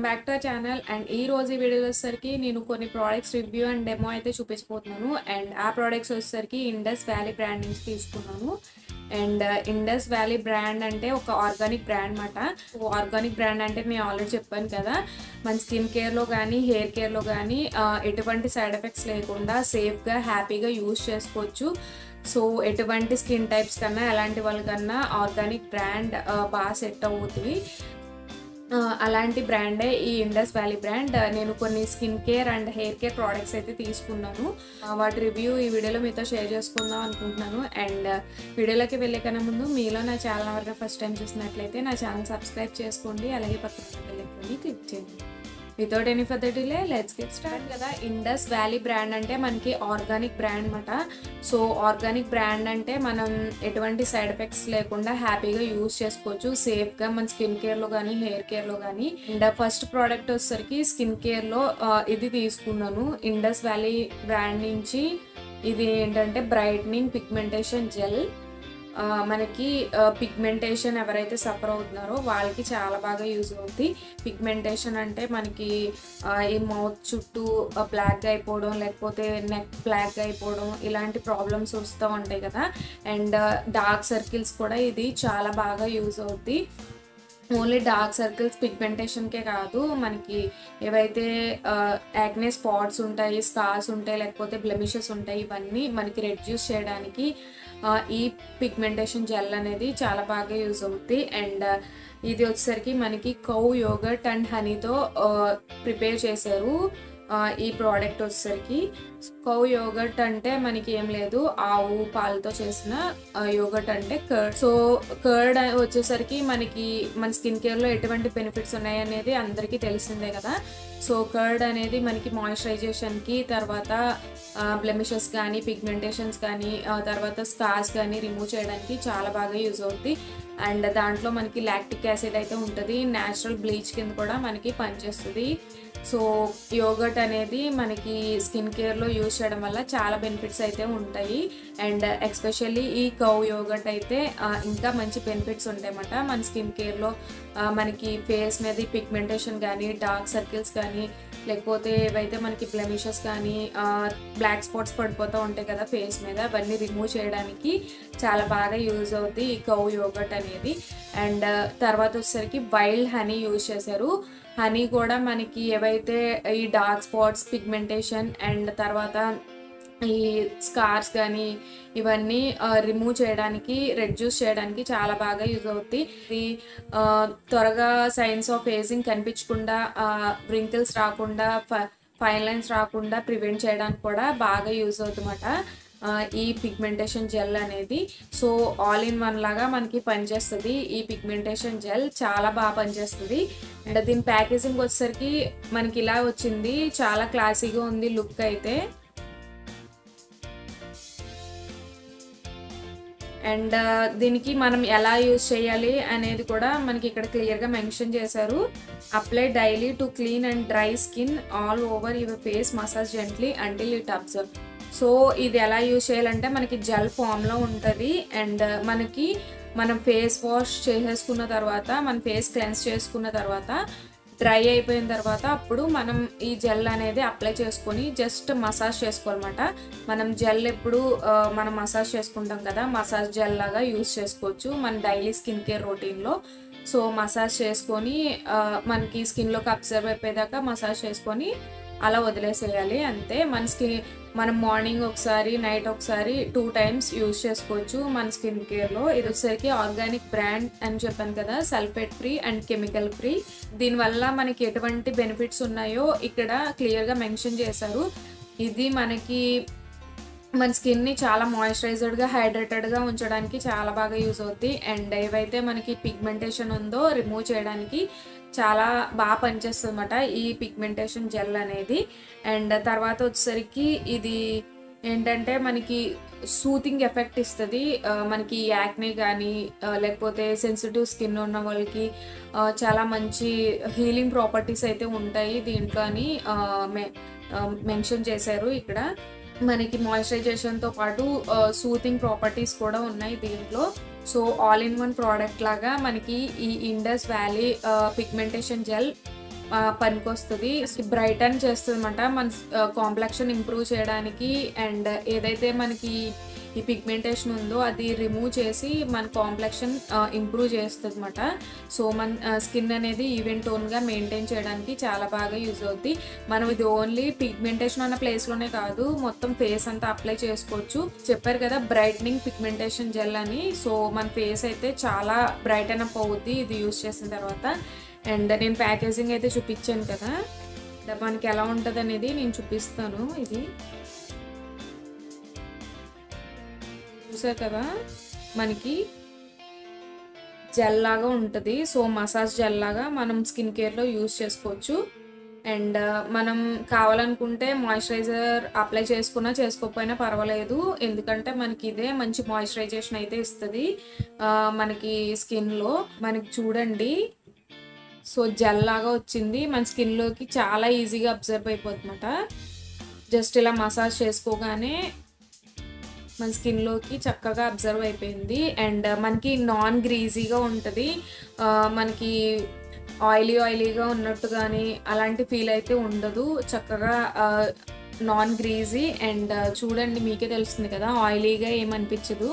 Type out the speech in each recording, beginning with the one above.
back to channel and ఈ రోజు ఈ వీడియో వచ్చేసరికి నేను కొన్ని ప్రోడక్ట్స్ రివ్యూ అండ్ డెమో అయితే చూపించబోతున్నాను అండ్ ఆ ప్రోడక్ట్స్ వచ్చేసరికి ఇండస్ వ్యాలీ బ్రాండ్ నుంచి తీసుకున్నాను అండ్ ఇండస్ వ్యాలీ బ్రాండ్ అంటే ఒక ఆర్గానిక్ బ్రాండ్ అనమాట ఆర్గానిక్ బ్రాండ్ అంటే నేను ఆల్రెడీ చెప్పాను కదా మన స్కిన్ కేర్లో కానీ హెయిర్ కేర్లో కానీ ఎటువంటి సైడ్ ఎఫెక్ట్స్ లేకుండా సేఫ్గా హ్యాపీగా యూజ్ చేసుకోవచ్చు సో ఎటువంటి స్కిన్ టైప్స్ కన్నా ఎలాంటి వాళ్ళకన్నా ఆర్గానిక్ బ్రాండ్ బాగా సెట్ అవుతుంది ఆ, అలాంటి బ్రాండే ఈ ఇండస్ వ్యాలీ బ్రాండ్ ఆ, నేను కొన్ని skin care and hair care products అయితే తీసుకున్నాను ఆ, వాటి రివ్యూ ఈ వీడియోలో మీతో షేర్ చేసుకుందాం అనుకుంటున్నాను అండ్ వీడియోలోకి వెళ్ళే కన్నా ముందు మీలో నా ఛానల్ ఎవరైనా ఫస్ట్ టైం చూసినట్లయితే నా ఛానల్ సబ్స్క్రైబ్ చేసుకోండి అలాగే పక్కన వెళ్ళి క్లిక్ చేయండి without any further delay let's get start కదా ఇండస్ వ్యాలీ బ్రాండ్ అంటే మనకి ఆర్గానిక్ బ్రాండ్ అనమాట సో ఆర్గానిక్ బ్రాండ్ అంటే మనం ఎటువంటి సైడ్ ఎఫెక్ట్స్ లేకుండా హ్యాపీగా యూజ్ చేసుకోవచ్చు సేఫ్గా మన స్కిన్ కేర్లో కానీ హెయిర్ కేర్లో కానీ అండ్ ఫస్ట్ ప్రోడక్ట్ వచ్చేసరికి స్కిన్ కేర్లో ఇది తీసుకున్నాను ఇండస్ వ్యాలీ బ్రాండ్ నుంచి ఇది ఏంటంటే బ్రైట్నింగ్ పిగ్మెంటేషన్ జెల్ ఆ, మనకి పిగ్మెంటేషన్ ఎవరైతే సఫర్ అవుతున్నారో వాళ్ళకి చాలా బాగా యూజ్ అవుతుంది పిగ్మెంటేషన్ అంటే మనకి ఆ, ఈ మౌత్ చుట్టూ బ్లాక్గా అయిపోవడం లేకపోతే నెక్ బ్లాక్గా అయిపోవడం ఇలాంటి ప్రాబ్లమ్స్ వస్తూ ఉంటాయి కదా అండ్ డార్క్ సర్కిల్స్ కూడా ఇది చాలా బాగా యూజ్ అవుద్ది ఓన్లీ డార్క్ సర్కిల్స్ పిగ్మెంటేషన్కే కాదు మనకి ఏవైతే యాక్నే స్పాట్స్ ఉంటాయి స్కార్స్ ఉంటాయి లేకపోతే బ్లెమిషెస్ ఉంటాయి ఇవన్నీ మనకి రెడ్యూస్ చేయడానికి ఆ, ఈ పిగ్మెంటేషన్ జెల్ అనేది చాలా బాగా యూజ్ అవుతుంది అండ్ ఇది వచ్చేసరికి మనకి కౌ యోగర్ట్ అండ్ హనీతో ప్రిపేర్ చేశారు ఆ, ఈ ప్రోడక్ట్ వచ్చేసరికి కౌ యోగర్ట్ అంటే మనకి ఏం లేదు ఆవు పాలతో చేసిన యోగర్ట్ అంటే కర్డ్ సో కర్డ్ వచ్చేసరికి మనకి మన స్కిన్ కేర్లో ఎటువంటి బెనిఫిట్స్ ఉన్నాయి అనేది అందరికీ తెలిసిందే కదా సో కర్డ్ అనేది మనకి మాయిశ్చరైజేషన్కి తర్వాత బ్లెమిషెస్ కానీ పిగ్మెంటేషన్స్ కానీ ఆ తర్వాత స్కార్స్ కానీ రిమూవ్ చేయడానికి చాలా బాగా యూజ్ అవుతుంది అండ్ దాంట్లో మనకి లాక్టిక్ యాసిడ్ అయితే ఉంటుంది న్యాచురల్ బ్లీచ్ కింద కూడా మనకి పనిచేస్తుంది సో యోగట్ అనేది మనకి స్కిన్ కేర్లో యూజ్ చేయడం వల్ల చాలా బెనిఫిట్స్ అయితే ఉంటాయి అండ్ ఎక్స్పెషల్లీ ఈ కౌ యోగట్ అయితే ఆ, ఇంకా మంచి బెనిఫిట్స్ ఉంటాయన్నమాట మన స్కిన్ కేర్లో మనకి ఫేస్ మీద పిగ్మెంటేషన్ కానీ డార్క్ సర్కిల్స్ కానీ లేకపోతే ఏవైతే మనకి బ్లెమిషెస్ కానీ బ్లాక్ స్పాట్స్ పడిపోతూ ఉంటాయి కదా ఫేస్ మీద అవన్నీ రిమూవ్ చేయడానికి చాలా బాగా యూజ్ అవుతుంది ఈ కౌ యోగట్ అనేది అండ్ తర్వాత వచ్చేసరికి వైల్డ్ హనీ యూజ్ చేశారు హనీ కూడా మనకి ఏవైతే ఈ డార్క్ స్పాట్స్ పిగ్మెంటేషన్ అండ్ తర్వాత ఈ స్కార్స్ కానీ ఇవన్నీ రిమూవ్ చేయడానికి రెడ్యూస్ చేయడానికి చాలా బాగా యూజ్ అవుతుంది ఇది ఆ, త్వరగా సైన్స్ ఆఫ్ ఏజింగ్ కనిపించకుండా వ్రింకిల్స్ రాకుండా ఫైన్ లైన్స్ రాకుండా ప్రివెంట్ చేయడానికి కూడా బాగా యూజ్ అవుతుందన్నమాట ఆ, ఈ పిగ్మెంటేషన్ జెల్ అనేది సో ఆల్ ఇన్ వన్ లాగా మనకి పనిచేస్తుంది ఈ పిగ్మెంటేషన్ జెల్ చాలా బాగా పనిచేస్తుంది అండ్ దీని ప్యాకేజింగ్ వచ్చేసరికి మనకి ఇలా వచ్చింది చాలా క్లాసీగా ఉంది లుక్ అయితే అండ్ దీనికి మనం ఎలా యూజ్ చేయాలి అనేది కూడా మనకి ఇక్కడ క్లియర్గా మెన్షన్ చేశారు apply daily to clean and dry skin all over your face massage gently until it absorb so ఇది ఎలా యూజ్ చేయాలంటే మనకి జెల్ ఫామ్లో ఉంటుంది అండ్ మనకి మనం ఫేస్ వాష్ చేసేసుకున్న తర్వాత మన ఫేస్ క్లెన్స్ చేసుకున్న తర్వాత డ్రై అయిపోయిన తర్వాత అప్పుడు మనం ఈ జెల్ అనేది అప్లై చేసుకొని జస్ట్ మసాజ్ చేసుకోవాలన్నమాట మనం జెల్ ఎప్పుడు ఆ, మనం మసాజ్ చేసుకుంటాం కదా మసాజ్ జెల్ లాగా యూస్ చేసుకోవచ్చు మన డైలీ స్కిన్ కేర్ రొటీన్లో సో మసాజ్ చేసుకొని ఆ, మనకి స్కిన్లోకి అబ్జర్వ్ అయిపోయేదాకా మసాజ్ చేసుకొని అలా వదిలేసేయాలి అంతే మన స్కిన్ మనం మార్నింగ్ ఒకసారి నైట్ ఒకసారి టూ టైమ్స్ యూజ్ చేసుకోవచ్చు మన స్కిన్ కేర్లో ఇది వచ్చేసరికి ఆర్గానిక్ బ్రాండ్ అని చెప్పాను కదా sulphate free and chemical free దీనివల్ల మనకి ఎటువంటి బెనిఫిట్స్ ఉన్నాయో ఇక్కడ క్లియర్గా మెన్షన్ చేశారు ఇది మనకి మన స్కిన్ని చాలా మాయిశ్చరైజర్డ్గా హైడ్రేటెడ్గా ఉంచడానికి చాలా బాగా యూజ్ అవుద్ది అండ్ ఏవైతే మనకి పిగ్మెంటేషన్ ఉందో రిమూవ్ చేయడానికి చాలా బాగా పనిచేస్తుంది అనమాట ఈ పిగ్మెంటేషన్ జెల్ అనేది అండ్ తర్వాత వచ్చేసరికి ఇది ఏంటంటే మనకి సూతింగ్ ఎఫెక్ట్ ఇస్తుంది ఆ, మనకి యాక్నే కానీ లేకపోతే సెన్సిటివ్ స్కిన్ ఉన్న వాళ్ళకి ఆ, చాలా మంచి హీలింగ్ ప్రాపర్టీస్ అయితే ఉంటాయి దీంట్లో అని ఆ, మె- ఆ, మెన్షన్ చేశారు ఇక్కడ మనకి మాయిశ్చరైజేషన్తో పాటు సూతింగ్ ప్రాపర్టీస్ కూడా ఉన్నాయి దీంట్లో so all in one product లాగా మనకి ఈ ఇండస్ వ్యాలీ పిగ్మెంటేషన్ జెల్ పనికొస్తుంది బ్రైటన్ చేస్తుంది అనమాట మన కాంప్లెక్షన్ ఇంప్రూవ్ చేయడానికి అండ్ ఏదైతే మనకి ఈ పిగ్మెంటేషన్ ఉందో అది రిమూవ్ చేసి మన కాంప్లెక్షన్ ఇంప్రూవ్ చేస్తుంది అనమాట సో మన స్కిన్ అనేది ఈవెన్ టోన్గా మెయింటైన్ చేయడానికి చాలా బాగా యూజ్ అవుద్ది మనం ఇది ఓన్లీ పిగ్మెంటేషన్ అన్న ప్లేస్లోనే కాదు మొత్తం ఫేస్ అంతా అప్లై చేసుకోవచ్చు చెప్పారు కదా బ్రైట్నింగ్ పిగ్మెంటేషన్ జెల్ అని సో మన ఫేస్ అయితే చాలా బ్రైటన్ అప్ అవుద్ది ఇది యూజ్ చేసిన తర్వాత అండ్ నేను ప్యాకేజింగ్ అయితే చూపించాను కదా మనకి ఎలా ఉంటుంది అనేది నేను చూపిస్తాను ఇది చూసారు కదా మనకి జెల్ లాగా ఉంటుంది సో మసాజ్ జెల్ లాగా మనం స్కిన్ కేర్లో యూజ్ చేసుకోవచ్చు అండ్ మనం కావాలనుకుంటే మాయిశ్చరైజర్ అప్లై చేసుకున్నా చేసుకోకపోయినా పర్వాలేదు ఎందుకంటే మనకి ఇదే మంచి మాయిశ్చరైజేషన్ అయితే ఇస్తుంది మనకి స్కిన్లో మనకి చూడండి సో జెల్ లాగా వచ్చింది మన స్కిన్లోకి చాలా ఈజీగా అబ్జర్వ్ అయిపోతుందన్నమాట జస్ట్ ఇలా మసాజ్ చేసుకోగానే మన స్కిన్లోకి చక్కగా అబ్జర్వ్ అయిపోయింది అండ్ మనకి నాన్ గ్రీజీగా ఉంటుంది మనకి ఆయిలీ ఆయిలీగా ఉన్నట్టు కానీ అలాంటి ఫీల్ అయితే ఉండదు చక్కగా నాన్ గ్రీజీ అండ్ చూడండి మీకే తెలుస్తుంది కదా ఆయిలీగా ఏమనిపించదు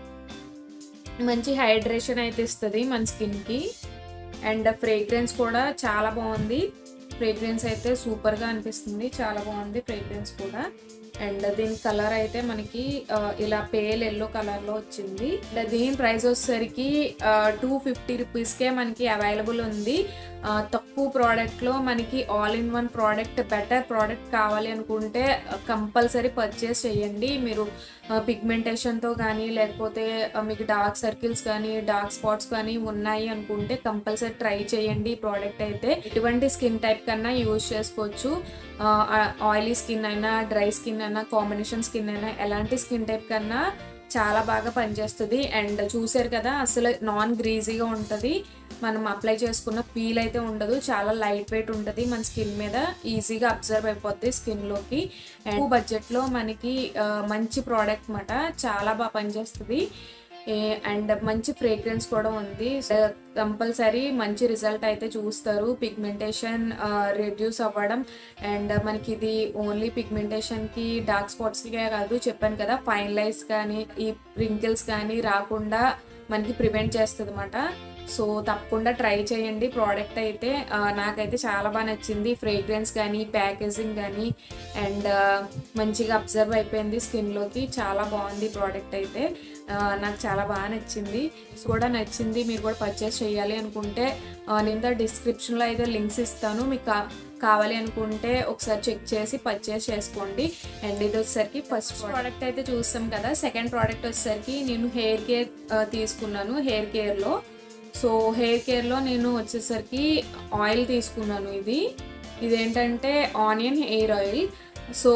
మంచి హైడ్రేషన్ అయితే ఇస్తుంది మన స్కిన్కి అండ్ ఫ్రేగ్రెన్స్ కూడా చాలా బాగుంది ఫ్రేగ్రెన్స్ అయితే సూపర్గా అనిపిస్తుంది చాలా బాగుంది ఫ్రేగ్రెన్స్ కూడా అండ్ దీని కలర్ అయితే మనకి ఇలా పేల్ ఎల్లో కలర్లో వచ్చింది దీని ప్రైస్ వచ్చేసరికి టూ ఫిఫ్టీ రూపీస్కే మనకి అవైలబుల్ ఉంది తక్కువ ప్రోడక్ట్లో మనకి all in one product better product కావాలి అనుకుంటే కంపల్సరీ పర్చేస్ చేయండి మీరు పిగ్మెంటేషన్తో కానీ లేకపోతే మీకు డార్క్ సర్కిల్స్ కానీ డార్క్ స్పాట్స్ కానీ ఉన్నాయి అనుకుంటే కంపల్సరీ ట్రై చేయండి ఈ ప్రోడక్ట్ అయితే ఎటువంటి స్కిన్ టైప్ కన్నా యూజ్ చేసుకోవచ్చు ఆయిలీ స్కిన్ అయినా డ్రై స్కిన్ అయినా కాంబినేషన్ స్కిన్ అయినా ఎలాంటి స్కిన్ టైప్ కన్నా చాలా బాగా పనిచేస్తుంది అండ్ చూసారు కదా అసలు నాన్ గ్రీజీగా ఉంటుంది మనం అప్లై చేసుకున్న ఫీల్ అయితే ఉండదు చాలా లైట్ వెయిట్ ఉంటుంది మన స్కిన్ మీద ఈజీగా అబ్జర్వ్ అయిపోద్ది స్కిన్లోకి అండ్ బడ్జెట్లో మనకి మంచి ప్రోడక్ట్ అనమాట చాలా బాగా పనిచేస్తుంది అండ్ మంచి ఫ్రేగ్రెన్స్ కూడా ఉంది కంపల్సరీ మంచి రిజల్ట్ అయితే చూస్తారు పిగ్మెంటేషన్ రెడ్యూస్ అవ్వడం అండ్ మనకి ఇది ఓన్లీ పిగ్మెంటేషన్కి డార్క్ స్పాట్స్కే కాదు చెప్పాను కదా ఫైన్ లైన్స్ కానీ ఈ రింకిల్స్ కానీ రాకుండా మనకి ప్రివెంట్ చేస్తుంది అనమాట సో తప్పకుండా ట్రై చేయండి ప్రోడక్ట్ అయితే నాకైతే చాలా బాగా నచ్చింది ఫ్రేగ్రెన్స్ కానీ ప్యాకేజింగ్ కానీ అండ్ మంచిగా అబ్జర్వ్ అయిపోయింది స్కిన్లోకి చాలా బాగుంది ప్రోడక్ట్ అయితే నాకు చాలా బాగా నచ్చింది కూడా నచ్చింది మీరు కూడా పర్చేస్ చేయాలి అనుకుంటే నేను డిస్క్రిప్షన్లో అయితే లింక్స్ ఇస్తాను మీకు కావాలి అనుకుంటే ఒకసారి చెక్ చేసి పర్చేస్ చేసుకోండి అండ్ ఇది వచ్చేసరికి ఫస్ట్ ప్రోడక్ట్ అయితే చూస్తాం కదా సెకండ్ ప్రోడక్ట్ వచ్చేసరికి నేను హెయిర్ కేర్ తీసుకున్నాను హెయిర్ కేర్లో సో హెయిర్ కేర్లో నేను వచ్చేసరికి ఆయిల్ తీసుకున్నాను ఇది ఇదేంటంటే ఆనియన్ హెయిర్ ఆయిల్ సో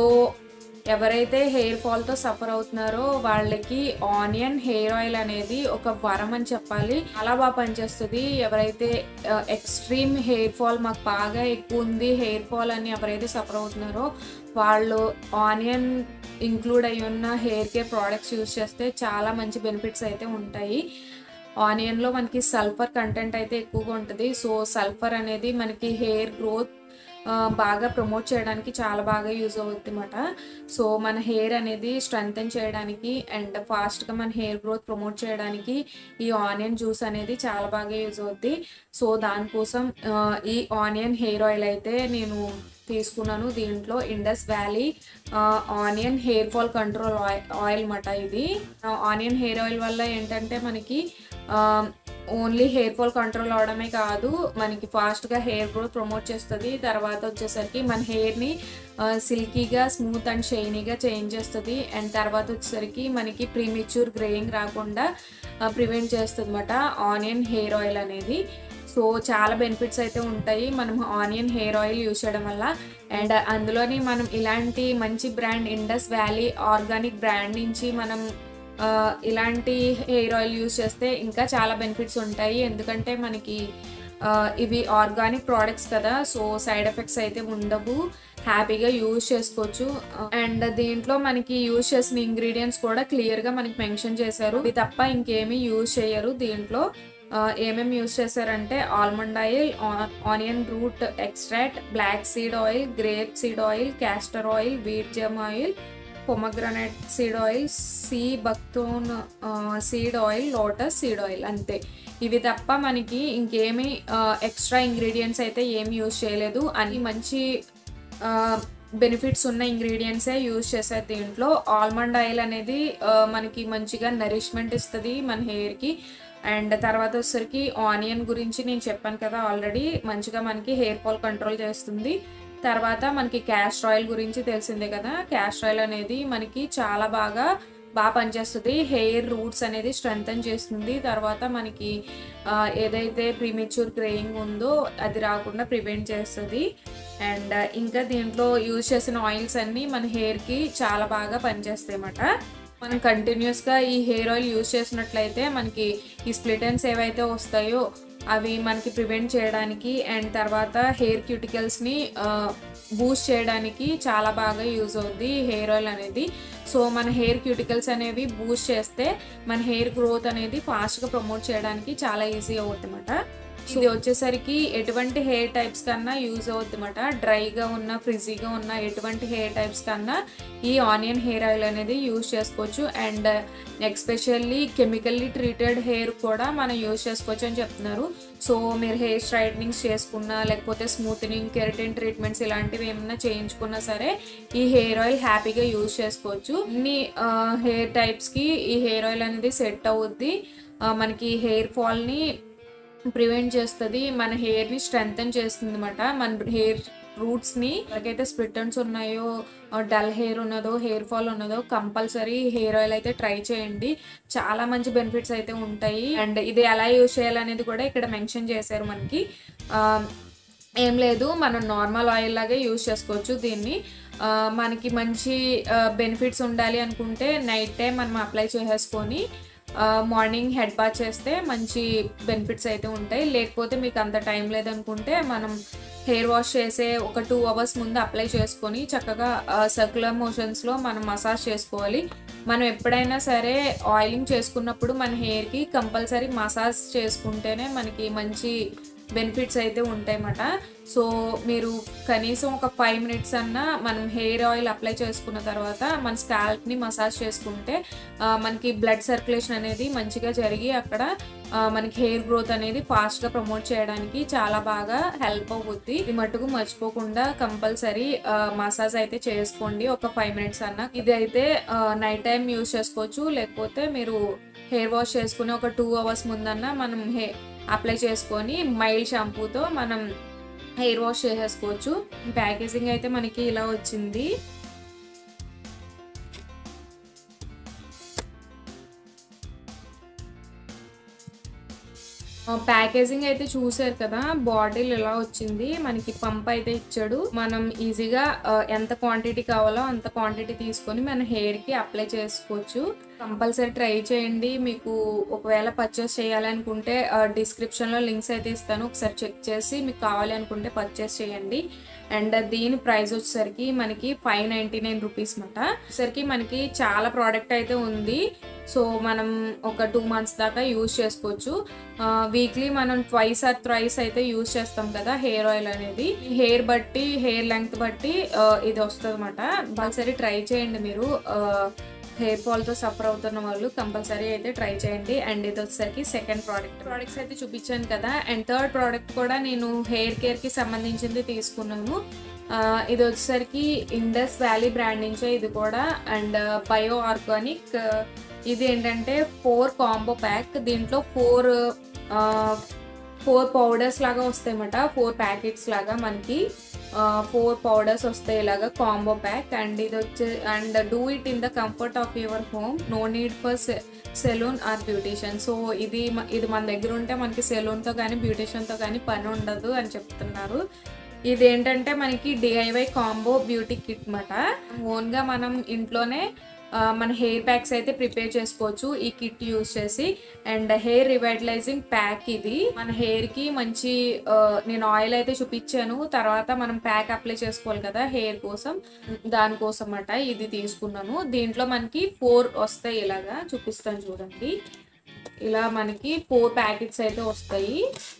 ఎవరైతే హెయిర్ ఫాల్తో సఫర్ అవుతున్నారో వాళ్ళకి ఆనియన్ హెయిర్ ఆయిల్ అనేది ఒక వరం అని చెప్పాలి చాలా బాగా పనిచేస్తుంది ఎవరైతే ఎక్స్ట్రీమ్ హెయిర్ ఫాల్ మాకు బాగా ఎక్కువ ఉంది హెయిర్ ఫాల్ అని ఎవరైతే సఫర్ అవుతున్నారో వాళ్ళు ఆనియన్ ఇంక్లూడ్ అయి ఉన్న హెయిర్ కేర్ ప్రోడక్ట్స్ యూస్ చేస్తే చాలా మంచి బెనిఫిట్స్ అయితే ఉంటాయి ఆనియన్లో మనకి సల్ఫర్ కంటెంట్ అయితే ఎక్కువగా ఉంటుంది సో సల్ఫర్ అనేది మనకి హెయిర్ గ్రోత్ బాగా ప్రమోట్ చేయడానికి చాలా బాగా యూజ్ అవుతుంది అనమాట సో మన హెయిర్ అనేది స్ట్రెంగ్తన్ చేయడానికి అండ్ ఫాస్ట్గా మన హెయిర్ గ్రోత్ ప్రమోట్ చేయడానికి ఈ ఆనియన్ జ్యూస్ అనేది చాలా బాగా యూజ్ అవుద్ది సో దానికోసం ఈ ఆనియన్ హెయిర్ ఆయిల్ అయితే నేను తీసుకున్నాను దీంట్లో Indus valley onion hair fall control oil oil మాట ఇది ఆనియన్ హెయిర్ ఆయిల్ వల్ల ఏంటంటే మనకి ఓన్లీ హెయిర్ ఫాల్ కంట్రోల్ అవడమే కాదు మనకి ఫాస్ట్గా హెయిర్ గ్రోత్ ప్రమోట్ చేస్తుంది తర్వాత వచ్చేసరికి మన హెయిర్ని సిల్కీగా స్మూత్ అండ్ షైనీగా చేంజ్ చేస్తుంది అండ్ తర్వాత వచ్చేసరికి మనకి ప్రీమిచ్యూర్ గ్రేయింగ్ రాకుండా ప్రివెంట్ చేస్తుంది అనమాట ఆనియన్ హెయిర్ ఆయిల్ అనేది సో చాలా బెనిఫిట్స్ అయితే ఉంటాయి మనం ఆనియన్ హెయిర్ ఆయిల్ యూజ్ చేయడం వల్ల అండ్ అందులోని మనం ఇలాంటి మంచి brand Indus valley organic brand నుంచి మనం ఇలాంటి హెయిర్ ఆయిల్ యూజ్ చేస్తే ఇంకా చాలా బెనిఫిట్స్ ఉంటాయి ఎందుకంటే మనకి ఇవి ఆర్గానిక్ ప్రోడక్ట్స్ కదా సో సైడ్ ఎఫెక్ట్స్ అయితే ఉండవు హ్యాపీగా యూజ్ చేసుకోవచ్చు అండ్ దీంట్లో మనకి యూజ్ చేసిన ఇంగ్రీడియంట్స్ కూడా క్లియర్గా మనకి మెన్షన్ చేశారు ఇది తప్ప ఇంకేమీ యూజ్ చేయరు దీంట్లో ఏమేమి యూస్ చేశారంటే almond oil onion root extract black seed oil grape seed oil castor oil wheat germ oil pomegranate seed oil sea buckthorn seed oil lotus seed oil అంతే ఇవి తప్ప మనకి ఇంకేమి ఎక్స్ట్రా ఇంగ్రీడియంట్స్ అయితే ఏమి యూజ్ చేయలేదు అని మంచి బెనిఫిట్స్ ఉన్న ఇంగ్రీడియంట్సే యూజ్ చేశారు దీంట్లో ఆల్మండ్ ఆయిల్ అనేది ఆ, మనకి మంచిగా నరిష్మెంట్ ఇస్తుంది మన హెయిర్కి అండ్ తర్వాత వచ్చేసరికి ఆనియన్ గురించి నేను చెప్పాను కదా ఆల్రెడీ మంచిగా మనకి హెయిర్ ఫాల్ కంట్రోల్ చేస్తుంది తర్వాత మనకి క్యాస్టర్ ఆయిల్ గురించి తెలిసిందే కదా క్యాస్టర్ ఆయిల్ అనేది మనకి చాలా బాగా బాగా పనిచేస్తుంది హెయిర్ రూట్స్ అనేది స్ట్రెంగ్తన్ చేస్తుంది తర్వాత మనకి ఆ, ఏదైతే ప్రీమెచ్యూర్ గ్రేయింగ్ ఉందో అది రాకుండా ప్రివెంట్ చేస్తుంది అండ్ ఇంకా దీంట్లో యూజ్ చేసిన ఆయిల్స్ అన్నీ మన హెయిర్కి చాలా బాగా పనిచేస్తాయి అన్నమాట మనం కంటిన్యూస్గా ఈ హెయిర్ ఆయిల్ యూజ్ చేసినట్లయితే మనకి ఈ స్ప్లిటన్స్ ఏవైతే వస్తాయో అవి మనకి ప్రివెంట్ చేయడానికి అండ్ తర్వాత హెయిర్ క్యూటికల్స్ని బూస్ట్ చేయడానికి చాలా బాగా యూజ్ అవుద్ది హెయిర్ ఆయిల్ అనేది సో మన హెయిర్ క్యూటికల్స్ అనేవి బూస్ట్ చేస్తే మన హెయిర్ గ్రోత్ అనేది ఫాస్ట్గా ప్రమోట్ చేయడానికి చాలా ఈజీ అవుతుంది అన్నమాట ఇది వచ్చేసరికి ఎటువంటి హెయిర్ టైప్స్ కన్నా యూజ్ అవుతుంది అనమాట డ్రైగా ఉన్న ఫ్రిజీగా ఉన్న ఎటువంటి హెయిర్ టైప్స్ కన్నా ఈ ఆనియన్ హెయిర్ ఆయిల్ అనేది యూజ్ చేసుకోవచ్చు and especially chemically treated hair కూడా మనం యూజ్ చేసుకోవచ్చు అని చెప్తున్నారు సో మీరు హెయిర్ స్ట్రైట్నింగ్స్ చేసుకున్నా లేకపోతే స్మూత్నింగ్ కెరటిన్ ట్రీట్మెంట్స్ ఇలాంటివి ఏమైనా చేయించుకున్నా సరే ఈ హెయిర్ ఆయిల్ హ్యాపీగా యూజ్ చేసుకోవచ్చు ఇన్ని హెయిర్ టైప్స్కి ఈ హెయిర్ ఆయిల్ అనేది సెట్ అవుద్ది ఆ, మనకి హెయిర్ ఫాల్ని ప్రివెంట్ చేస్తుంది మన హెయిర్ని స్ట్రెంగ్తన్ చేస్తుంది అనమాట మన హెయిర్ రూట్స్ని ఎవరికైతే స్ప్లిటన్స్ ఉన్నాయో డల్ హెయిర్ ఉన్నదో హెయిర్ ఫాల్ ఉన్నదో కంపల్సరీ హెయిర్ ఆయిల్ అయితే ట్రై చేయండి చాలా మంచి బెనిఫిట్స్ అయితే ఉంటాయి అండ్ ఇది ఎలా యూజ్ చేయాలనేది కూడా ఇక్కడ మెన్షన్ చేశారు మనకి ఆ, ఏం లేదు మనం నార్మల్ ఆయిల్ లాగే యూజ్ చేసుకోవచ్చు దీన్ని ఆ, మనకి మంచి బెనిఫిట్స్ ఉండాలి అనుకుంటే నైట్ టైం మనం అప్లై చేసేసుకొని మార్నింగ్ హెడ్ బాత్ చేస్తే మంచి బెనిఫిట్స్ అయితే ఉంటాయి లేకపోతే మీకు అంత టైం లేదనుకుంటే మనం హెయిర్ వాష్ చేసే ఒక టూ అవర్స్ ముందు అప్లై చేసుకొని చక్కగా సర్క్యులర్ మోషన్స్లో మనం మసాజ్ చేసుకోవాలి మనం ఎప్పుడైనా సరే ఆయిలింగ్ చేసుకున్నప్పుడు మన హెయిర్కి కంపల్సరీ మసాజ్ చేసుకుంటేనే మనకి మంచి బెనిఫిట్స్ అయితే ఉంటాయన్నమాట సో మీరు కనీసం ఒక ఫైవ్ మినిట్స్ అన్నా మనం హెయిర్ ఆయిల్ అప్లై చేసుకున్న తర్వాత మన స్కాల్ప్ని మసాజ్ చేసుకుంటే ఆ, మనకి బ్లడ్ సర్క్యులేషన్ అనేది మంచిగా జరిగి అక్కడ ఆ, మనకి హెయిర్ గ్రోత్ అనేది ఫాస్ట్గా ప్రమోట్ చేయడానికి చాలా బాగా హెల్ప్ అవుద్ది ఇది మటుకు మర్చిపోకుండా కంపల్సరీ మసాజ్ అయితే చేసుకోండి ఒక ఫైవ్ మినిట్స్ అన్న ఇది అయితే నైట్ టైం యూస్ చేసుకోవచ్చు లేకపోతే మీరు హెయిర్ వాష్ చేసుకుని ఒక టూ అవర్స్ ముందన్నా మనం హే అప్లై చేసుకొని మైల్డ్ షాంపూతో మనం హెయిర్ వాష్ చేసేసుకోవచ్చు ప్యాకేజింగ్ అయితే మనకి ఇలా వచ్చింది ప్యాకేజింగ్ అయితే చూసారు కదా బాటిల్ ఇలా వచ్చింది మనకి పంప్ అయితే ఇచ్చాడు మనం ఈజీగా ఆ, ఎంత క్వాంటిటీ కావాలో అంత క్వాంటిటీ తీసుకొని మన హెయిర్ కి అప్లై చేసుకోవచ్చు కంపల్సరీ ట్రై చేయండి మీకు ఒకవేళ పర్చేస్ చేయాలనుకుంటే డిస్క్రిప్షన్ లో లింక్స్ అయితే ఇస్తాను ఒకసారి చెక్ చేసి మీకు కావాలి అనుకుంటే పర్చేస్ చేయండి అండ్ దీని ప్రైస్ వచ్చేసరికి మనకి ఫైవ్ నైంటీ నైన్ రూపీస్ అనమాట వచ్చేసరికి మనకి చాలా ప్రోడక్ట్ అయితే ఉంది సో మనం ఒక టూ మంత్స్ దాకా యూజ్ చేసుకోవచ్చు వీక్లీ మనం ట్వైస్ ఆర్ థ్రైస్ అయితే యూజ్ చేస్తాం కదా హెయిర్ ఆయిల్ అనేది హెయిర్ బట్టి హెయిర్ లెంగ్త్ బట్టి ఆ, ఇది వస్తుంది అనమాట కంపల్సరీ ట్రై చేయండి మీరు హెయిర్ ఫాల్తో సఫర్ అవుతున్న వాళ్ళు కంపల్సరీ అయితే ట్రై చేయండి అండ్ ఇది వచ్చేసరికి సెకండ్ ప్రోడక్ట్ ప్రోడక్ట్స్ అయితే చూపించాను కదా అండ్ థర్డ్ ప్రోడక్ట్ కూడా నేను హెయిర్ కేర్కి సంబంధించింది తీసుకున్నాను ఆ, ఇది వచ్చేసరికి ఇండస్ వ్యాలీ బ్రాండ్ నుంచే ఇది కూడా అండ్ బయో ఆర్గానిక్ ఇది ఏంటంటే ఫోర్ కాంబో ప్యాక్ దీంట్లో ఫోర్ ఫోర్ పౌడర్స్ లాగా వస్తాయి అన్నమాట ఫోర్ ప్యాకెట్స్ లాగా మనకి ఫోర్ పౌడర్స్ వస్తాయి ఇలాగా కాంబో ప్యాక్ అండ్ ఇది వచ్చే and do it in the comfort of your home no need for salon or beautician so ఇది మ- ఇది మన దగ్గర ఉంటే మనకి సెలూన్తో కానీ బ్యూటిషియన్తో కానీ పని ఉండదు అని చెప్తున్నారు ఇది ఏంటంటే మనకి డిఐవై కాంబో బ్యూటీ కిట్ అనమాట ఓన్గా మనం ఇంట్లోనే ఆ, మన హెయిర్ ప్యాక్స్ అయితే ప్రిపేర్ చేసుకోవచ్చు ఈ కిట్ యూస్ చేసి అండ్ హెయిర్ రివైటలైజింగ్ ప్యాక్ ఇది మన హెయిర్ కి మంచి ఆ, నేను ఆయిల్ అయితే చూపించాను తర్వాత మనం ప్యాక్ అప్లై చేసుకోవాలి కదా హెయిర్ కోసం దానికోసం అన్నమాట ఇది తీసుకున్నాను దీంట్లో మనకి ఫోర్ వస్తాయి ఇలాగా చూపిస్తాను చూడండి ఇలా మనకి ఫోర్ ప్యాకెట్స్ అయితే వస్తాయి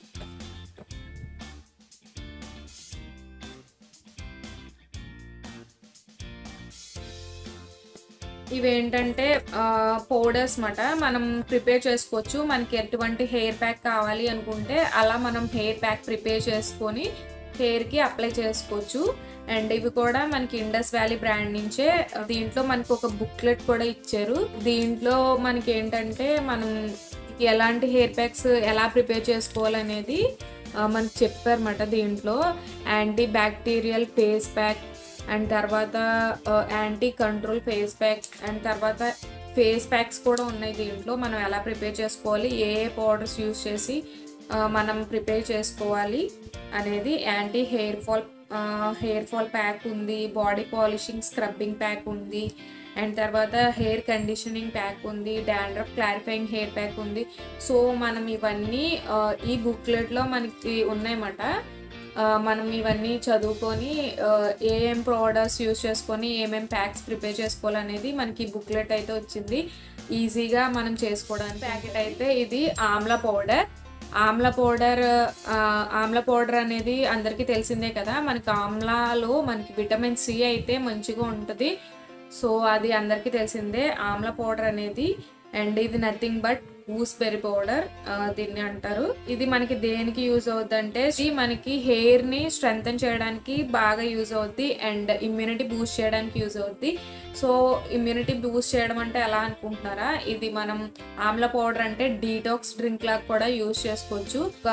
ఇవేంటంటే పౌడర్స్ మాట మనం ప్రిపేర్ చేసుకోవచ్చు మనకి ఎటువంటి హెయిర్ ప్యాక్ కావాలి అనుకుంటే అలా మనం హెయిర్ ప్యాక్ ప్రిపేర్ చేసుకొని హెయిర్కి అప్లై చేసుకోవచ్చు అండ్ ఇవి కూడా మనకి ఇండస్ వ్యాలీ బ్రాండ్ నుంచే దీంట్లో మనకి ఒక బుక్లెట్ కూడా ఇచ్చారు దీంట్లో మనకి ఏంటంటే మనం ఎలాంటి హెయిర్ ప్యాక్స్ ఎలా ప్రిపేర్ చేసుకోవాలనేది ఆ, మనకి చెప్పారన్నమాట దీంట్లో anti bacterial face pack and తర్వాత anti control face pack and తర్వాత ఫేస్ ప్యాక్స్ కూడా ఉన్నాయి దీంట్లో మనం ఎలా ప్రిపేర్ చేసుకోవాలి ఏ ఏ పౌడర్స్ యూస్ చేసి ఆ, మనం ప్రిపేర్ చేసుకోవాలి అనేది anti hair fall hair fall pack ఉంది బాడీ పాలిషింగ్ స్క్రబ్బింగ్ ప్యాక్ ఉంది అండ్ తర్వాత హెయిర్ కండిషనింగ్ ప్యాక్ ఉంది డాండ్రఫ్ క్లారిఫైయింగ్ హెయిర్ ప్యాక్ ఉంది సో మనం ఇవన్నీ ఆ, ఈ బుక్లెట్లో మనకి ఉన్నాయన్నమాట ఆ, మనం ఇవన్నీ చదువుకొని ఆ, ఏం ప్రోడక్ట్స్ యూస్ చేసుకొని ఏమేం ప్యాక్స్ ప్రిపేర్ చేసుకోవాలనేది మనకి బుక్లెట్ అయితే వచ్చింది ఈజీగా మనం చేసుకోవడానికి ప్యాకెట్ అయితే ఇది ఆమ్లా పౌడర్ ఆమ్లా పౌడర్ ఆ, ఆమ్లా పౌడర్ అనేది అందరికీ తెలిసిందే కదా మనకి ఆమ్లాలో మనకి విటమిన్ సి అయితే మంచిగా ఉంటుంది సో అది అందరికీ తెలిసిందే ఆమ్లా పౌడర్ అనేది అండ్ ఇది నథింగ్ బట్ గూస్బెర్రీ పౌడర్ దీన్ని అంటారు ఇది మనకి దేనికి యూజ్ అవుద్ది అంటే ఇది మనకి హెయిర్ ని స్ట్రెంగ్తన్ చేయడానికి బాగా యూజ్ అవుద్ది అండ్ ఇమ్యూనిటీ బూస్ట్ చేయడానికి యూజ్ అవుద్ది సో ఇమ్యూనిటీ బూస్ట్ చేయడం అంటే ఎలా అనుకుంటున్నారా ఇది మనం ఆమ్లా పౌడర్ అంటే డీటాక్స్ డ్రింక్ లాగా కూడా యూజ్ చేసుకోవచ్చు ఒక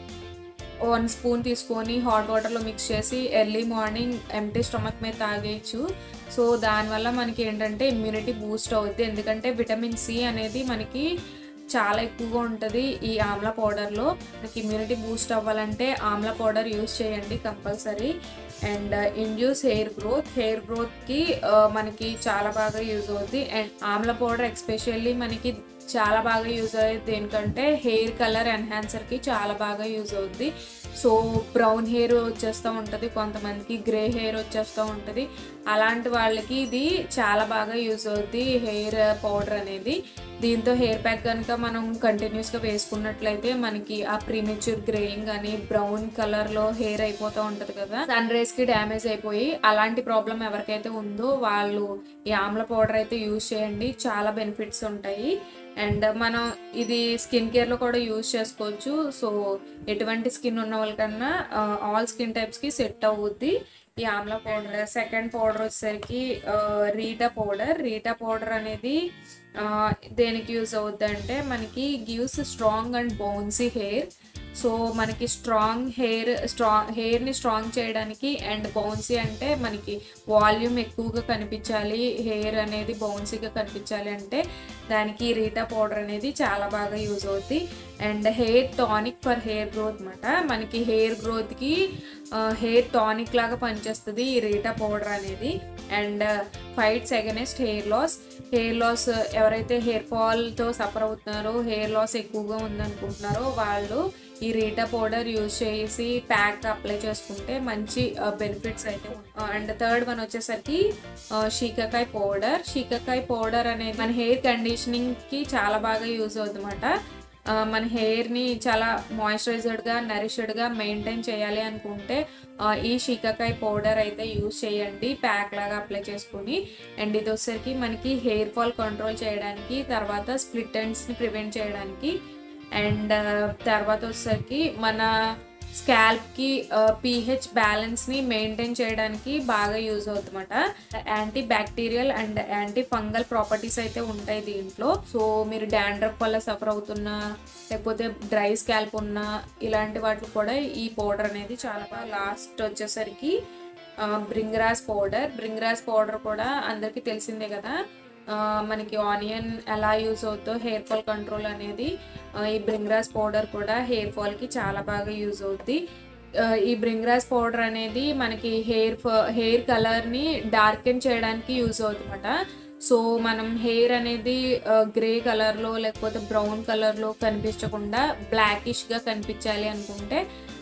వన్ స్పూన్ తీసుకొని హాట్ వాటర్లో మిక్స్ చేసి ఎర్లీ మార్నింగ్ ఎంటీ స్టమక్ మీద తాగేయచ్చు సో దానివల్ల మనకి ఏంటంటే ఇమ్యూనిటీ బూస్ట్ అవుద్ది ఎందుకంటే విటమిన్ సి అనేది మనకి చాలా ఎక్కువగా ఉంటుంది ఈ ఆమ్లా పౌడర్లో మనకి ఇమ్యూనిటీ బూస్ట్ అవ్వాలంటే ఆమ్లా పౌడర్ యూస్ చేయండి compulsory and induce hair growth hair గ్రోత్కి మనకి చాలా బాగా యూజ్ అవుద్ది అండ్ ఆమ్లా పౌడర్ ఎక్స్పెషల్లీ మనకి చాలా బాగా యూజ్ అయ్యేది దేనికంటే హెయిర్ కలర్ ఎన్హాన్సర్కి చాలా బాగా యూజ్ అవుద్ది సో బ్రౌన్ హెయిర్ వచ్చేస్తూ ఉంటుంది కొంతమందికి గ్రే హెయిర్ వచ్చేస్తూ ఉంటుంది అలాంటి వాళ్ళకి ఇది చాలా బాగా యూజ్ అవుద్ది హెయిర్ పౌడర్ అనేది దీంతో హెయిర్ ప్యాక్ కనుక మనం కంటిన్యూస్గా వేసుకున్నట్లయితే మనకి ఆ ప్రీమెచ్యూర్ గ్రేయింగ్ అని బ్రౌన్ కలర్లో హెయిర్ అయిపోతూ ఉంటుంది కదా సన్ రేస్కి డ్యామేజ్ అయిపోయి అలాంటి ప్రాబ్లం ఎవరికైతే ఉందో వాళ్ళు ఈ ఆమ్ల పౌడర్ అయితే యూజ్ చేయండి చాలా బెనిఫిట్స్ ఉంటాయి అండ్ మనం ఇది స్కిన్ కేర్లో కూడా యూజ్ చేసుకోవచ్చు సో ఎటువంటి స్కిన్ ఉన్న వాళ్ళకన్నా ఆల్ స్కిన్ టైప్స్కి సెట్ అవుద్ది ఈ ఆమ్లా పౌడర్ సెకండ్ పౌడర్ వచ్చేసరికి ఆ, రీటా పౌడర్ రీటా పౌడర్ అనేది ఆ, దేనికి యూజ్ అవుద్ది అంటే మనకి gives strong and bouncy hair so మనకి స్ట్రాంగ్ హెయిర్ స్ట్రాంగ్ హెయిర్ని స్ట్రాంగ్ చేయడానికి అండ్ బౌన్సీ అంటే మనకి వాల్యూమ్ ఎక్కువగా కనిపించాలి హెయిర్ అనేది బౌన్సీగా కనిపించాలి అంటే దానికి రీటా పౌడర్ అనేది చాలా బాగా యూజ్ అవుద్ది and hair tonic for hair growth అనమాట మనకి హెయిర్ గ్రోత్కి హెయిర్ టానిక్ లాగా పనిచేస్తుంది ఈ రీటా పౌడర్ అనేది and fights against hair loss hair loss ఎవరైతే హెయిర్ ఫాల్తో సఫర్ అవుతున్నారో హెయిర్ లాస్ ఎక్కువగా ఉందనుకుంటున్నారో వాళ్ళు ఈ రీటా పౌడర్ యూజ్ చేసి ప్యాక్ అప్లై చేసుకుంటే మంచి బెనిఫిట్స్ అయితే అండ్ థర్డ్ వన్ వచ్చేసరికి షీకాకాయ పౌడర్ షీకాకాయ పౌడర్ అనేది మన హెయిర్ కండిషనింగ్కి చాలా బాగా యూజ్ అవుతుందన్నమాట ఆ, మన హెయిర్ని చాలా మాయిశ్చరైజర్డ్గా నరిష్డ్గా మెయింటైన్ చేయాలి అనుకుంటే ఆ, ఈ షీకాకాయ పౌడర్ అయితే యూజ్ చేయండి ప్యాక్ లాగా అప్లై చేసుకుని అండ్ ఇది వచ్చేసరికి మనకి హెయిర్ ఫాల్ కంట్రోల్ చేయడానికి తర్వాత స్ప్లిట్ ఎండ్స్ని ప్రివెంట్ చేయడానికి అండ్ తర్వాత వచ్చేసరికి మన స్కాల్ప్కి పీహెచ్ బ్యాలెన్స్ని మెయింటైన్ చేయడానికి బాగా యూజ్ అవుతుందన్నమాట anti bacterial and anti fungal properties అయితే ఉంటాయి దీంట్లో సో మీరు డాండ్రఫ్ వల్ల సఫర్ అవుతున్నా లేకపోతే డ్రై స్కాల్ప్ ఉన్నా ఇలాంటి వాటికి కూడా ఈ పౌడర్ అనేది చాలా బాగా లాస్ట్ వచ్చేసరికి బ్రింగ్రాస్ పౌడర్ బ్రింగ్రాస్ పౌడర్ కూడా అందరికీ తెలిసిందే కదా ఆ, మనకి ఆనియన్ ఎలా యూజ్ అవుతుందో హెయిర్ ఫాల్ కంట్రోల్ అనేది ఆ, ఈ బ్రింగ్రాస్ పౌడర్ కూడా హెయిర్ ఫాల్కి చాలా బాగా యూజ్ అవుద్ది ఆ, ఈ బ్రింగ్రాస్ పౌడర్ అనేది మనకి హెయిర్ హెయిర్ కలర్ని డార్కెన్ చేయడానికి యూజ్ అవుతుందన్నమాట సో మనం హెయిర్ అనేది గ్రే కలర్లో లేకపోతే బ్రౌన్ కలర్లో కనిపించకుండా బ్లాకిష్గా కనిపించాలి అనుకుంటే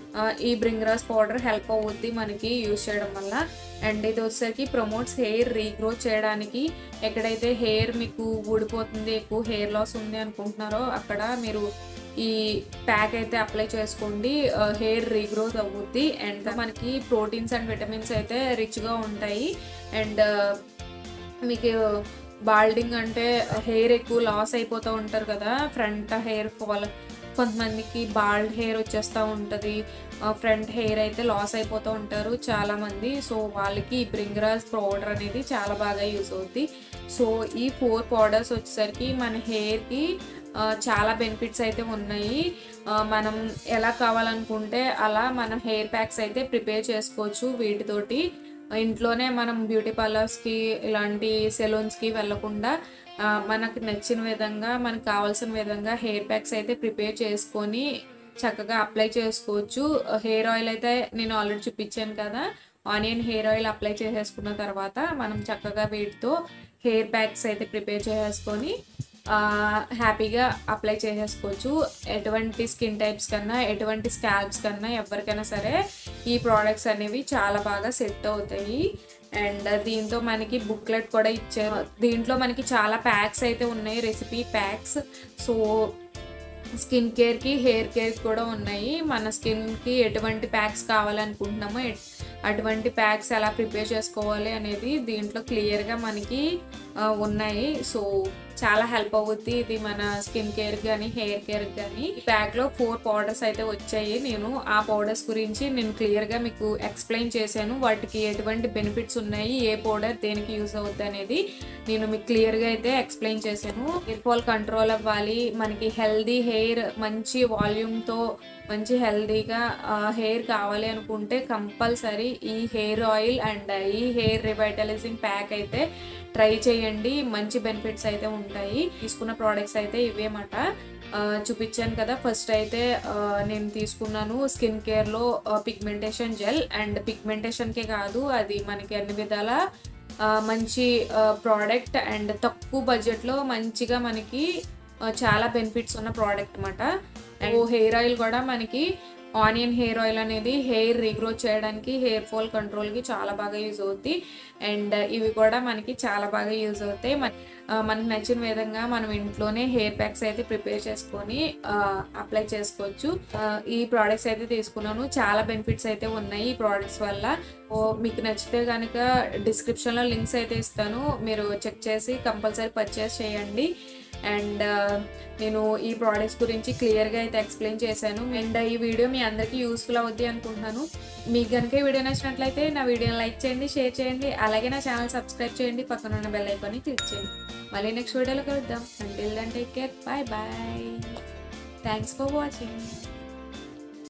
ఆ, ఈ బ్రింగ్రాస్ పౌడర్ హెల్ప్ అవుద్ది మనకి యూజ్ చేయడం వల్ల అండ్ ఇది వచ్చేసరికి ప్రమోట్స్ హెయిర్ రీగ్రోత్ చేయడానికి ఎక్కడైతే హెయిర్ మీకు ఊడిపోతుంది ఎక్కువ హెయిర్ లాస్ ఉంది అనుకుంటున్నారో అక్కడ మీరు ఈ ప్యాక్ అయితే అప్లై చేసుకోండి హెయిర్ రీగ్రోత్ అవుద్ది అండ్ మనకి ప్రోటీన్స్ అండ్ విటమిన్స్ అయితే రిచ్గా ఉంటాయి అండ్ మీకు బాల్డింగ్ అంటే హెయిర్ ఎక్కువ లాస్ అయిపోతూ ఉంటారు కదా ఫ్రంట్ హెయిర్ ఫాల్ కొంతమందికి బాల్డ్ హెయిర్ వచ్చేస్తూ ఉంటుంది ఫ్రంట్ హెయిర్ అయితే లాస్ అయిపోతూ ఉంటారు చాలామంది సో వాళ్ళకి ఈ బ్రింగ్రాస్ పౌడర్ అనేది చాలా బాగా యూస్ అవుద్ది సో ఈ ఫోర్ పౌడర్స్ వచ్చేసరికి మన హెయిర్కి చాలా బెనిఫిట్స్ అయితే ఉన్నాయి ఆ, మనం ఎలా కావాలనుకుంటే అలా మన హెయిర్ ప్యాక్స్ అయితే ప్రిపేర్ చేసుకోవచ్చు వీటితోటి ఇంట్లోనే మనం బ్యూటీ పార్లర్స్కి ఇలాంటి సెలూన్స్కి వెళ్ళకుండా ఆ, మనకు నచ్చిన విధంగా మనకు కావాల్సిన విధంగా హెయిర్ ప్యాక్స్ అయితే ప్రిపేర్ చేసుకొని చక్కగా అప్లై చేసుకోవచ్చు హెయిర్ ఆయిల్ అయితే నేను ఆల్రెడీ చూపించాను కదా ఆనియన్ హెయిర్ ఆయిల్ అప్లై చేసేసుకున్న తర్వాత మనం చక్కగా వీటితో హెయిర్ ప్యాక్స్ అయితే ప్రిపేర్ చేసేసుకొని ఆ, హ్యాపీగా అప్లై చేసేసుకోవచ్చు ఎటువంటి స్కిన్ టైప్స్ కన్నా ఎటువంటి స్కాల్ప్స్ కన్నా ఎవరికైనా సరే ఈ ప్రోడక్ట్స్ అనేవి చాలా బాగా సెట్ అవుతాయి అండ్ దీంతో మనకి బుక్లెట్ కూడా ఇచ్చారు దీంట్లో మనకి చాలా ప్యాక్స్ అయితే ఉన్నాయి రెసిపీ ప్యాక్స్ సో స్కిన్ కేర్కి హెయిర్ కేర్ కూడా ఉన్నాయి మన స్కిన్కి ఎటువంటి ప్యాక్స్ కావాలనుకుంటున్నామో ఎట్- అటువంటి ప్యాక్స్ ఎలా ప్రిపేర్ చేసుకోవాలి అనేది దీంట్లో క్లియర్గా మనకి ఆ, ఉన్నాయి సో చాలా హెల్ప్ అవుద్ది ఇది మన స్కిన్ కేర్ కానీ హెయిర్ కేర్ కానీ ఈ ప్యాక్లో ఫోర్ పౌడర్స్ అయితే వచ్చాయి నేను ఆ పౌడర్స్ గురించి నేను క్లియర్గా మీకు ఎక్స్ప్లెయిన్ చేశాను వాటికి ఎటువంటి బెనిఫిట్స్ ఉన్నాయి ఏ పౌడర్ దేనికి యూస్ అవుద్ది అనేది నేను మీకు క్లియర్గా అయితే ఎక్స్ప్లెయిన్ చేశాను హెయిర్ ఫాల్ కంట్రోల్ అవ్వాలి మనకి హెల్దీ హెయిర్ మంచి వాల్యూమ్తో మంచి హెల్దీగా హెయిర్ కావాలి అనుకుంటే కంపల్సరీ ఈ హెయిర్ ఆయిల్ అండ్ ఈ హెయిర్ రివైటలైజింగ్ ప్యాక్ అయితే ట్రై చేయండి మంచి బెనిఫిట్స్ అయితే ఉంటాయి తీసుకున్న ప్రోడక్ట్స్ అయితే ఇవేమాట ఆ, చూపించాను కదా ఫస్ట్ అయితే ఆ, నేను తీసుకున్నాను స్కిన్ కేర్లో పిగ్మెంటేషన్ జెల్ అండ్ పిగ్మెంటేషన్కే కాదు అది మనకి అన్ని విధాల ఆ, మంచి ప్రోడక్ట్ అండ్ తక్కువ బడ్జెట్లో మంచిగా మనకి ఆ, చాలా బెనిఫిట్స్ ఉన్న ప్రోడక్ట్ అనమాట అండ్ హెయిర్ ఆయిల్ కూడా మనకి ఆనియన్ హెయిర్ ఆయిల్ అనేది హెయిర్ రీగ్రోత్ చేయడానికి హెయిర్ ఫాల్ కంట్రోల్కి చాలా బాగా యూజ్ అవుద్ది అండ్ ఇవి కూడా మనకి చాలా బాగా యూజ్ అవుతాయి మన ఆ, మనకు నచ్చిన విధంగా మనం ఇంట్లోనే హెయిర్ ప్యాక్స్ అయితే ప్రిపేర్ చేసుకొని అప్లై చేసుకోవచ్చు ఆ, ఈ ప్రోడక్ట్స్ అయితే తీసుకున్నాను చాలా బెనిఫిట్స్ అయితే ఉన్నాయి ఈ ప్రోడక్ట్స్ వల్ల ఓ మీకు నచ్చితే కనుక డిస్క్రిప్షన్లో లింక్స్ అయితే ఇస్తాను మీరు చెక్ చేసి కంపల్సరీ పర్చేస్ చేయండి అండ్ నేను ఈ ప్రోడక్ట్స్ గురించి క్లియర్గా అయితే ఎక్స్ప్లెయిన్ చేశాను అండ్ ఈ వీడియో మీ అందరికీ యూస్ఫుల్ అవుద్ది అనుకుంటున్నాను మీకు కనుక ఈ వీడియో నచ్చినట్లయితే నా వీడియోని లైక్ చేయండి షేర్ చేయండి అలాగే నా ఛానల్ సబ్స్క్రైబ్ చేయండి పక్కన ఉన్న బెల్ ఐకాన్ని క్లిక్ చేయండి మళ్ళీ నెక్స్ట్ వీడియోలో కలుద్దాం until then take care bye bye thanks for watching